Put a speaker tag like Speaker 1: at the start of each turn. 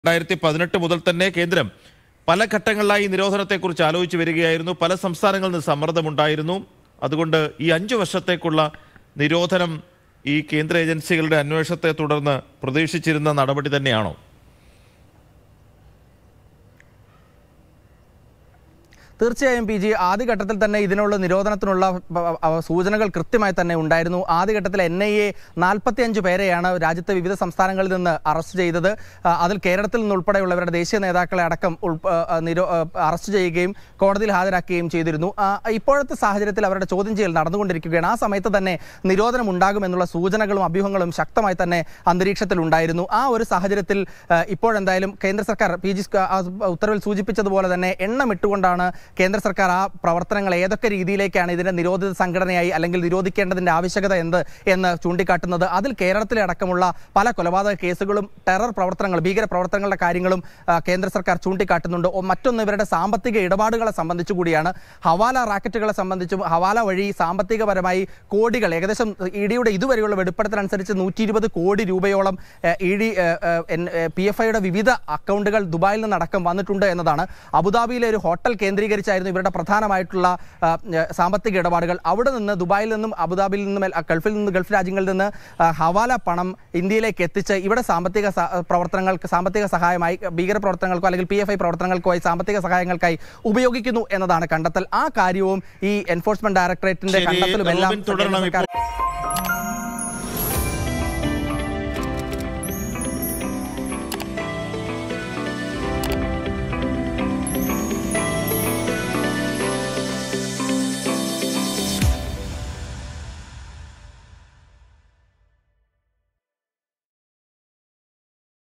Speaker 1: രണ്ടായിരത്തി പതിനെട്ട് മുതൽ തന്നെ കേന്ദ്രം പല ഘട്ടങ്ങളിലായി നിരോധനത്തെക്കുറിച്ച് ആലോചിച്ച് വരികയായിരുന്നു പല സംസ്ഥാനങ്ങളിൽ നിന്ന് സമ്മർദ്ദമുണ്ടായിരുന്നു അതുകൊണ്ട് ഈ അഞ്ചു വർഷത്തേക്കുള്ള നിരോധനം ഈ കേന്ദ്ര ഏജൻസികളുടെ അന്വേഷണത്തെ തുടർന്ന് പ്രതീക്ഷിച്ചിരുന്ന നടപടി തന്നെയാണോ
Speaker 2: തീർച്ചയായും പി ജി ആദ്യഘട്ടത്തിൽ തന്നെ ഇതിനുള്ള നിരോധനത്തിനുള്ള പ- പ- സൂചനകൾ കൃത്യമായി തന്നെ ഉണ്ടായിരുന്നു ആദ്യഘട്ടത്തിൽ എൻ ഐ എ നാൽപ്പത്തിയഞ്ച് പേരെയാണ് രാജ്യത്തെ വിവിധ സംസ്ഥാനങ്ങളിൽ നിന്ന് അറസ്റ്റ് ചെയ്തത് ആ, അതിൽ കേരളത്തിൽ നിന്നുൾപ്പെടെയുള്ളവരുടെ ദേശീയ നേതാക്കളെ അടക്കം ഉൾപ്പ- ആ, നിരോ ആ, അറസ്റ്റ് ചെയ്യുകയും കോടതിയിൽ ഹാജരാക്കുകയും ചെയ്തിരുന്നു ആ, ഇപ്പോഴത്തെ സാഹചര്യത്തിൽ അവരുടെ ചോദ്യം ചെയ്യൽ നടന്നുകൊണ്ടിരിക്കുകയാണ് ആ സമയത്ത് തന്നെ നിരോധനം ഉണ്ടാകുമെന്നുള്ള സൂചനകളും അഭ്യൂഹങ്ങളും ശക്തമായി തന്നെ അന്തരീക്ഷത്തിൽ ഉണ്ടായിരുന്നു ആ ഒരു സാഹചര്യത്തിൽ ആ, ഇപ്പോഴെന്തായാലും കേന്ദ്ര സർക്കാർ പി ജി സ്ക- ആ ഉത്തരവിൽ സൂചിപ്പിച്ചതുപോലെ തന്നെ എണ്ണമിട്ടുകൊണ്ടാണ് കേന്ദ്ര സർക്കാർ ആ പ്രവർത്തനങ്ങൾ ഏതൊക്കെ രീതിയിലേക്കാണ് ഇതിന്റെ നിരോധിത സംഘടനയായി അല്ലെങ്കിൽ നിരോധിക്കേണ്ടതിന്റെ ആവശ്യകത എന്ത് എന്ന് ചൂണ്ടിക്കാട്ടുന്നത് അതിൽ കേരളത്തിലെ അടക്കമുള്ള പല കൊലപാതക കേസുകളും ടെറർ പ്രവർത്തനങ്ങൾ ഭീകര പ്രവർത്തനങ്ങളുടെ കാര്യങ്ങളും ആ, കേന്ദ്ര സർക്കാർ ചൂണ്ടിക്കാട്ടുന്നുണ്ട് ഒ- മറ്റൊന്ന് ഇവരുടെ സാമ്പത്തിക ഇടപാടുകളെ സംബന്ധിച്ചു കൂടിയാണ് ഹവാല റാക്കറ്റുകളെ സംബന്ധിച്ചും ഹവാല വഴി സാമ്പത്തികപരമായി കോടികൾ ഏകദേശം ഇ ഡിയുടെ ഇതുവരെയുള്ള വെളിപ്പെടുത്തലനുസരിച്ച് നൂറ്റി ഇരുപത് കോടി രൂപയോളം ഇ ഡി പി എഫ് ഐയുടെ വിവിധ അക്കൗണ്ടുകൾ ദുബായിൽ നിന്നടക്കം വന്നിട്ടുണ്ട് എന്നതാണ് അബുദാബിയിലെ ഒരു ഹോട്ടൽ കേന്ദ്രീകരിച്ചായിരുന്നു ഇവരുടെ പ്രധാനമായിട്ടുള്ള ആ, ഏ, സാമ്പത്തിക ഇടപാടുകൾ അവിടെ നിന്ന് ദുബായിൽ നിന്നും അബുദാബിയിൽ നിന്നും എൽ- ഗൾഫിൽ നിന്ന് ഗൾഫ് രാജ്യങ്ങളിൽ നിന്ന് ആ, ഹവാല പണം ഇന്ത്യയിലേക്ക് എത്തിച്ച് ഇവിടെ സാമ്പത്തിക സ- പ്രവർത്തനങ്ങൾക്ക് സാമ്പത്തിക സഹായമായി ഭീകര പ്രവർത്തനങ്ങൾക്കോ അല്ലെങ്കിൽ പി എഫ് ഐ പ്രവർത്തനങ്ങൾക്കോ ആയി സാമ്പത്തിക സഹായങ്ങൾക്കായി ഉപയോഗിക്കുന്നു എന്നതാണ് കണ്ടെത്തൽ ആ കാര്യവും ഈ എൻഫോഴ്സ്മെന്റ് ഡയറക്ടറേറ്റിന്റെ
Speaker 1: ശരി,
Speaker 2: കണ്ടെത്തലും എല്ലാം
Speaker 1: റോബിൻ തുടരണം
Speaker 2: കേന്ദ്ര
Speaker 1: ഇപ്പോൾ
Speaker 2: സർക്കാർ